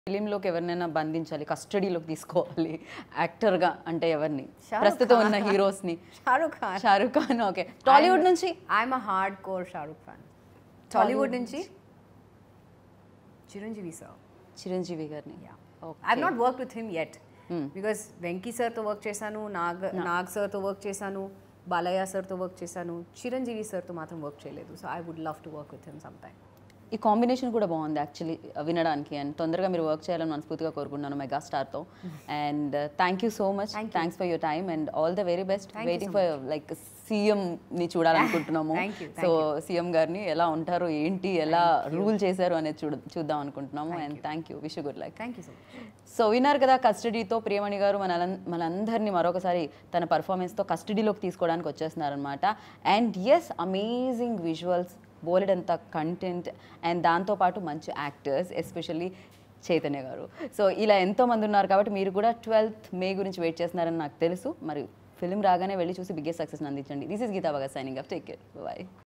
ఫిలింలోకి ఎవరినైనా బంధించాలి కస్టడీలోకి తీసుకోవాలి యాక్టర్గా అంటే ఎవరిని షారుఖ్ ప్రస్తుతం ఉన్న హీరోస్ని షారుఖ్ ఖాన్ షారుఖ్ ఖాన్ ఓకే టాలీవుడ్ నుంచి I'm uh hardcore Shahrukh Khan Tollywood నుంచి చిరంజీవి సార్ చిరంజీవి గారిని I not work with him at because Venky సార్తో వర్క్ చేశాను నాగ్ నాగ్ సార్తో వర్క్ చేశాను బాలయ్య సార్తో వర్క్ చేశాను చిరంజీవి సార్తో మాత్రం వర్క్ చేయలేదు so I would love to work with him some time ఈ కాంబినేషన్ కూడా బాగుంది యాక్చువల్లీ వినడానికి అండ్ తొందరగా మీరు వర్క్ చేయాలని మనస్ఫూర్తిగా కోరుకుంటున్నాను మెగాస్టార్తో and thank you so much thanks for your time and all the very best waiting for like సీఎంని చూడాలనుకుంటున్నాము Thank you, సో సీఎం గారిని ఎలా ఉంటారు ఏంటి ఎలా రూల్ చేశారు అనేది చూడ చూద్దాం అనుకుంటున్నాము and thank you wish good like thank you so much so విన్నారు కదా కస్టడీతో ప్రియమణి గారు మన మనందరినీ మరొకసారి తన పర్ఫార్మెన్స్తో కస్టడీలోకి తీసుకోవడానికి వచ్చేస్తున్నారనమాట అండ్ ఎస్ అమేజింగ్ విజువల్స్ బోలెడ్ అంత కంటెంట్ అండ్ దాంతోపాటు మంచి యాక్టర్స్ ఎస్పెషల్లీ చైతన్య గారు సో ఇలా ఎంతో మంది ఉన్నారు కాబట్టి మీరు కూడా ట్వెల్త్ మే గురించి వెయిట్ చేస్తున్నారని నాకు తెలుసు మరి ఫిలిం రాగానే వెళ్ళి చూసి బిగ్గెస్ట్ సక్సెస్ అందించండి this is Geetha Bhagat signing up take care bye